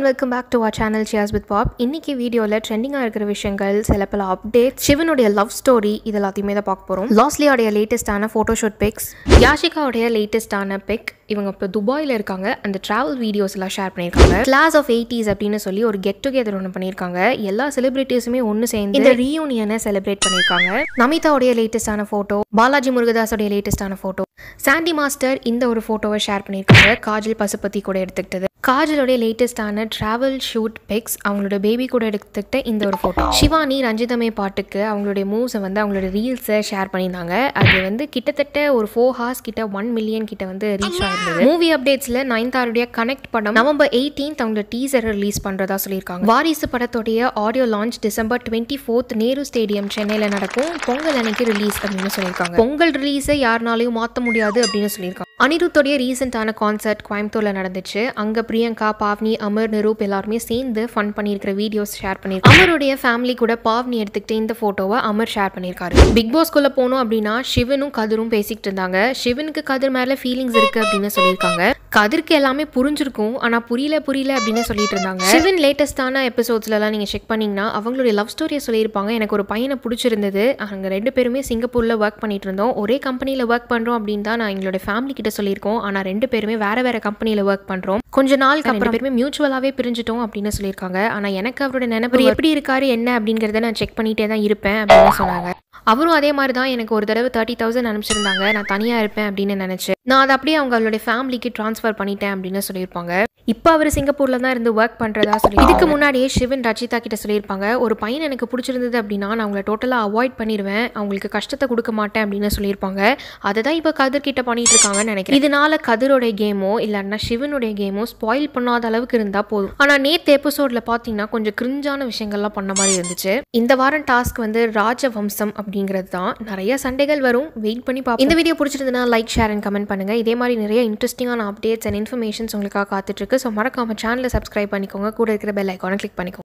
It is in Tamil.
welcome back to our channel சியாஸ் வித் பாப் இன்னைக்கு வீடியோவில் ட்ரெண்டிங்காக இருக்கிற விஷயங்கள் சில பல அப்டேட் சிவனுடைய லவ் ஸ்டோரி இது எல்லாத்தையுமே தான் பார்க்க போகிறோம் லாஸ்லியோடைய லேட்டஸ்டான ஃபோட்டோஷூட் பிக்ஸ் யாஷிகாவுடைய லேட்டஸ்டான பிக் இவங்க இப்போ துபாயில் இருக்காங்க அந்த ட்ராவல் வீடியோஸ் எல்லாம் ஷேர் பண்ணியிருக்காங்க கிளாஸ் ஆஃப் எயிட்டிஸ் அப்படின்னு சொல்லி ஒரு கெட் டுகெதர் ஒன்று பண்ணியிருக்காங்க எல்லா செலிபிரிட்டிஸுமே ஒன்று சேர்ந்து இந்த ரீயூனியனை செலிப்ரேட் பண்ணியிருக்காங்க நமிதாவுடைய லேட்டஸ்டான ஃபோட்டோ பாலாஜி முருகதாஸோடைய லேட்டஸ்டான ஃபோட்டோ சாண்டி மாஸ்டர் இந்த ஒரு ஃபோட்டோவை ஷேர் பண்ணியிருக்காங்க காஜல் பசுபதி கூட எடுத்துக்கிட்டது காஜலோடைய லேட்டஸ்டான ட்ராவல் ஷூட் பிக்ஸ் அவங்களோட பேபி கூட எடுத்துக்கிட்ட இந்த ஒரு ஃபோட்டோ சிவானி ரஞ்சிதமே பாட்டுக்கு அவங்களுடைய மூவ்ஸை வந்து அவங்களோட ரீல்ஸை ஷேர் பண்ணியிருந்தாங்க அது வந்து கிட்டத்தட்ட ஒரு ஃபோர் ஹார்ஸ் கிட்ட ஒன் மில்லியன் கிட்ட வந்து ரீச் ஆயிருந்தது மூவி அப்டேட்ஸில் நயன்தாருடைய கனெக்ட் படம் நவம்பர் எயிட்டீன்த் அவங்களோட டீசரை ரிலீஸ் பண்ணுறதா சொல்லியிருக்காங்க வாரிசு படத்துடைய audio launch December twenty fourth Nehru stadium சென்னையில் நடக்கும் பொங்கல் அன்னைக்கு ரிலீஸ் அப்படின்னு சொல்லியிருக்காங்க பொங்கல் ரிலீஸை யாருனாலையும் மாற்ற முடியாது அப்படின்னு சொல்லியிருக்காங்க அனிருத்தோடைய ரீசெண்டான கான்சர்ட் கோயம்புத்தூர்ல நடந்துச்சு அங்க பிரியங்கா பாவ்னி அமர் நிரூப் எல்லாருமே சேர்ந்து ஃபன் பண்ணியிருக்கிற வீடியோஸ் ஷேர் பண்ணியிருக்காங்க அமருடைய ஃபேமிலி கூட பாவ்னி எடுத்துக்கிட்டு இந்த போட்டோவை அமர் ஷேர் பண்ணியிருக்காரு பிக் பாஸ்குள்ள போனோம் அப்படின்னா சிவனும் கதிரும் பேசிக்கிட்டு இருந்தாங்க சிவனுக்கு கதிர் மேல ஃபீலிங்ஸ் இருக்கு அப்படின்னு சொல்லியிருக்காங்க கதிர்க்கு எல்லாமே புரிஞ்சிருக்கும் ஆனா புரியல புரியல அப்படின்னு சொல்லிட்டு இருந்தாங்க சிவன் லேட்டஸ்டான எபிசோட்ஸ்ல எல்லாம் நீங்க செக் பண்ணீங்கன்னா அவங்களுடைய லவ் ஸ்டோரியை சொல்லியிருப்பாங்க எனக்கு ஒரு பையனை பிடிச்சிருந்தது அங்க ரெண்டு பேருமே சிங்கப்பூர்ல ஒர்க் பண்ணிட்டு இருந்தோம் ஒரே கம்பெனில ஒர்க் பண்றோம் அப்படின்னு தான் நான் எங்களோட ஃபேமிலி கிட்ட சொல்லியிருக்கோம் ஆனா ரெண்டு பேருமே வேற வேற கம்பெனில ஒர்க் பண்றோம் கொஞ்ச நாளுக்கு அப்புறம் பேருமே மியூச்சுவலாவே பிரிஞ்சிட்டோம் அப்படின்னு சொல்லியிருக்காங்க ஆனா எனக்கு அவரோட நினைப்பு எப்படி இருக்காரு என்ன அப்படிங்கறத நான் செக் பண்ணிட்டே தான் இருப்பேன் அப்படின்னு சொன்னாங்க அவரும் அதே மாதிரி தான் எனக்கு ஒரு தடவை தேர்ட்டி தௌசண்ட் அனுப்பிச்சிருந்தாங்க நான் தனியாக இருப்பேன் அப்படின்னு நினச்சி நான் அதை அப்படியே அவங்க அவளுடைய ஃபேமிலிக்கு ட்ரான்ஸ்ஃபர் பண்ணிட்டேன் அப்படின்னு சொல்லியிருப்பாங்க இப்போ அவர் சிங்கப்பூரில் தான் இருந்து ஒர்க் பண்ணுறதா சொல்லி இதுக்கு முன்னாடியே சிவன் ரச்சிதா கிட்ட சொல்லியிருப்பாங்க ஒரு பையன் எனக்கு பிடிச்சிருந்தது அப்படின்னா நான் அவங்கள டோட்டலாக அவாய்ட் பண்ணிடுவேன் அவங்களுக்கு கஷ்டத்தை கொடுக்க மாட்டேன் அப்படின்னு சொல்லியிருப்பாங்க அதை தான் இப்போ கதிர் கிட்ட பண்ணிட்டு இருக்காங்கன்னு நினைக்கிறேன் இதனால கதிரோடைய கேமோ இல்லைன்னா சிவனுடைய கேமோ ஸ்பாயில் பண்ணாத அளவுக்கு இருந்தால் போதும் ஆனால் நேற்று எபிசோடில் பார்த்தீங்கன்னா கொஞ்சம் கிரிஞ்சான விஷயங்கள்லாம் பண்ண மாதிரி இருந்துச்சு இந்த வாரம் டாஸ்க் வந்து ராஜவம்சம் அப்படிங்கிறது தான் நிறைய சண்டைகள் வரும் வெயிட் பண்ணி பார்ப்போம் இந்த வீடியோ பிடிச்சிருந்ததுன்னா லைக் ஷேர் அண்ட் கமெண்ட் பண்ணுங்க இதே மாதிரி நிறைய இன்ட்ரெஸ்டிங்கான அப்டேட்ஸ் அண்ட் இன்ஃபர்மேஷன்ஸ் உங்களுக்காக காத்துட்டு இருக்கு ஸோ மறக்காம சேனலை சப்ஸ்கிரைப் பண்ணிக்கோங்க கூட இருக்கிற பெல் ஐக்கானை கிளிக் பண்ணிக்கோங்க